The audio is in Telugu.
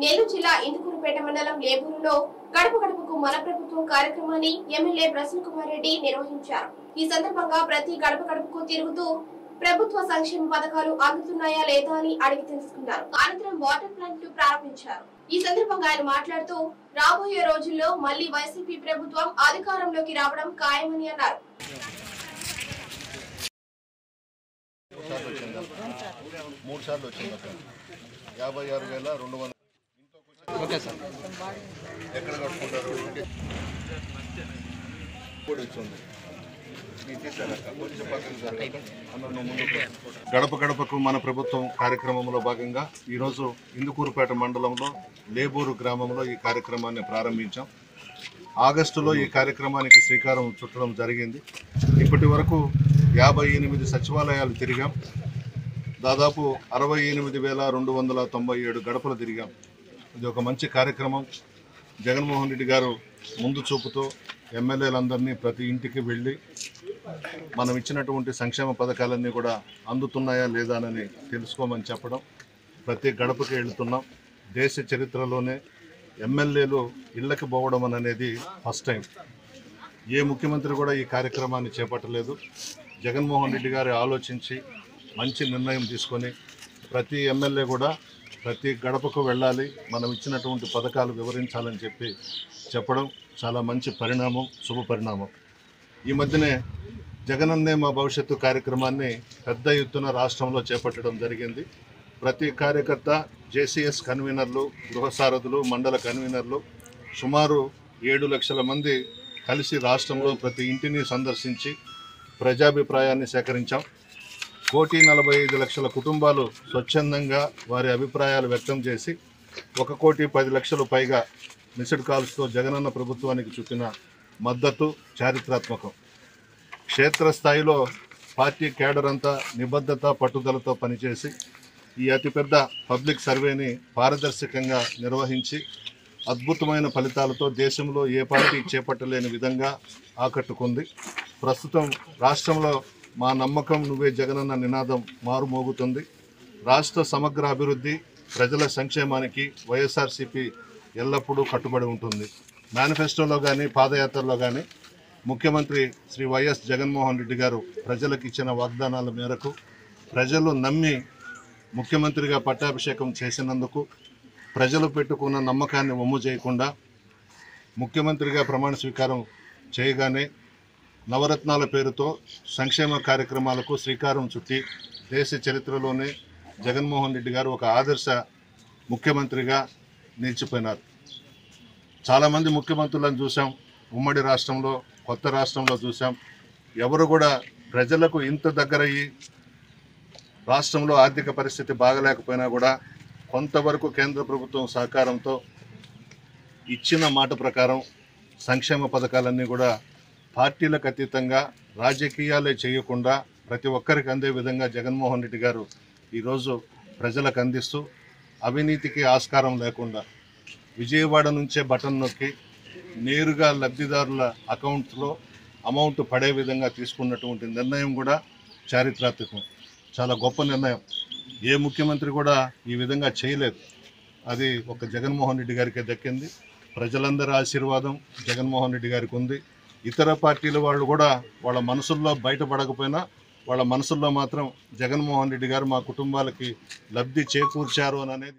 నెల్లూరు జిల్లా ఇందుకూరుపేట మండలం లేబూరులో గడప గడపకు మన ప్రభుత్వం కార్యక్రమాన్ని ఎమ్మెల్యే ప్రసన్న కుమార్ రెడ్డి నిర్వహించారు ఈ సందర్భంగా ప్రతి గడప గడపకు తిరుగుతూ ప్రభుత్వ సంక్షేమ పథకాలు అందుతున్నాయా లేదా అని అడిగి తెలుసుకున్నారు అనంతరం వాటర్ ప్లాంట్ ప్రారంభించారు ఈ సందర్భంగా ఆయన మాట్లాడుతూ రాబోయే రోజుల్లో మళ్లీ వైసీపీ ప్రభుత్వం అధికారంలోకి రావడం ఖాయమని అన్నారు సార్లు వచ్చింది మూడు సార్లు వచ్చింది అక్కడ యాభై ఆరు వేల రెండు వందల ఓకే సార్ ఎక్కడ కట్టుకుంటారు కూడా వచ్చింది మీరు తీసారక్క కొంచెం పక్కన జరగండి. అన్న, నువ్వు ముందుకు రా. గడప గడపకు మన ప్రభుత్వం కార్యక్రమంలో భాగంగా ఈరోజు ఇందుకూరుపేట మండలంలో లేబూరు గ్రామంలో ఈ కార్యక్రమాన్ని ప్రారంభించాం ఆగస్టులో ఈ కార్యక్రమానికి శ్రీకారం చుట్టడం జరిగింది ఇప్పటి వరకు యాభై ఎనిమిది సచివాలయాలు తిరిగాం దాదాపు అరవై ఎనిమిది వేల రెండు వందల తొంభై ఏడు గడపలు తిరిగాం ఇది ఒక మంచి కార్యక్రమం జగన్మోహన్ రెడ్డి గారు ముందు చూపుతో ఎమ్మెల్యేలందరినీ ప్రతి ఇంటికి వెళ్ళి మనం ఇచ్చినటువంటి సంక్షేమ పథకాలన్నీ కూడా అందుతున్నాయా లేదా అని తెలుసుకోమని చెప్పడం ప్రతి గడపకి వెళుతున్నాం దేశ చరిత్రలోనే ఎమ్మెల్యేలు ఇళ్ళకి పోవడం అనేది ఫస్ట్ టైం ఏ ముఖ్యమంత్రి కూడా ఈ కార్యక్రమాన్ని చేపట్టలేదు జగన్మోహన్ రెడ్డి గారు ఆలోచించి మంచి నిర్ణయం తీసుకొని ప్రతి ఎమ్మెల్యే కూడా ప్రతి గడపకు వెళ్ళాలి మనం ఇచ్చినటువంటి పథకాలు వివరించాలని చెప్పి చెప్పడం చాలా మంచి పరిణామం శుభ పరిణామం ఈ మధ్యనే జగనన్నే మా భవిష్యత్తు కార్యక్రమాన్ని పెద్ద ఎత్తున రాష్ట్రంలో చేపట్టడం జరిగింది ప్రతి కార్యకర్త జేసీఎస్ కన్వీనర్లు గృహసారథులు మండల కన్వీనర్లు సుమారు ఏడు లక్షల మంది కలిసి రాష్ట్రంలో ప్రతి ఇంటిని సందర్శించి ప్రజాభిప్రాయాన్ని సేకరించాం కోటి నలభై ఐదు లక్షల కుటుంబాలు స్వచ్ఛందంగా వారి అభిప్రాయాలు వ్యక్తం చేసి ఒక కోటి పది లక్షలు పైగా మిస్డ్ కాల్స్తో జగనన్న ప్రభుత్వానికి చూపిన మద్దతు చారిత్రాత్మకం క్షేత్రస్థాయిలో పార్టీ కేడర్ అంతా నిబద్ధత పట్టుదలతో పనిచేసి ఈ అతిపెద్ద పబ్లిక్ సర్వేని పారదర్శకంగా నిర్వహించి అద్భుతమైన ఫలితాలతో దేశంలో ఏ పార్టీ చేపట్టలేని విధంగా ఆకట్టుకుంది ప్రస్తుతం రాష్ట్రంలో మా నమ్మకం నువ్వే జగనన్న నినాదం మారుమోగుతుంది రాష్ట్ర సమగ్ర అభివృద్ధి ప్రజల సంక్షేమానికి వైఎస్ఆర్సీపీ ఎల్లప్పుడూ కట్టుబడి ఉంటుంది మేనిఫెస్టోలో కానీ పాదయాత్రలో కానీ ముఖ్యమంత్రి శ్రీ వైఎస్ జగన్మోహన్ రెడ్డి గారు ప్రజలకు ఇచ్చిన వాగ్దానాల మేరకు ప్రజలు నమ్మి ముఖ్యమంత్రిగా పట్టాభిషేకం చేసినందుకు ప్రజలు పెట్టుకున్న నమ్మకాన్ని వమ్ము చేయకుండా ముఖ్యమంత్రిగా ప్రమాణ స్వీకారం చేయగానే నవరత్నాల పేరుతో సంక్షేమ కార్యక్రమాలకు శ్రీకారం చుట్టి దేశ చరిత్రలోనే జగన్మోహన్ రెడ్డి గారు ఒక ఆదర్శ ముఖ్యమంత్రిగా నిలిచిపోయినారు చాలామంది ముఖ్యమంత్రులను చూసాం ఉమ్మడి రాష్ట్రంలో కొత్త రాష్ట్రంలో చూసాం ఎవరు కూడా ప్రజలకు ఇంత దగ్గరయ్యి రాష్ట్రంలో ఆర్థిక పరిస్థితి బాగలేకపోయినా కూడా కొంతవరకు కేంద్ర ప్రభుత్వం సహకారంతో ఇచ్చిన మాట ప్రకారం సంక్షేమ పథకాలన్నీ కూడా పార్టీలకు అతీతంగా రాజకీయాలే చేయకుండా ప్రతి ఒక్కరికి అందే విధంగా జగన్మోహన్ రెడ్డి గారు ఈరోజు ప్రజలకు అందిస్తూ అవినీతికి ఆస్కారం లేకుండా విజయవాడ నుంచే బటన్ నొక్కి నేరుగా లబ్ధిదారుల అకౌంట్లో అమౌంట్ పడే విధంగా తీసుకున్నటువంటి నిర్ణయం కూడా చారిత్రాత్మకం చాలా గొప్ప నిర్ణయం ఏ ముఖ్యమంత్రి కూడా ఈ విధంగా చేయలేదు అది ఒక జగన్మోహన్ రెడ్డి గారికే దక్కింది ప్రజలందరి ఆశీర్వాదం జగన్మోహన్ రెడ్డి గారికి ఉంది ఇతర పార్టీల వాళ్ళు కూడా వాళ్ళ మనసుల్లో బయటపడకపోయినా వాళ్ళ మనసుల్లో మాత్రం జగన్మోహన్ రెడ్డి గారు మా కుటుంబాలకి లబ్ధి చేకూర్చారు అని అనేది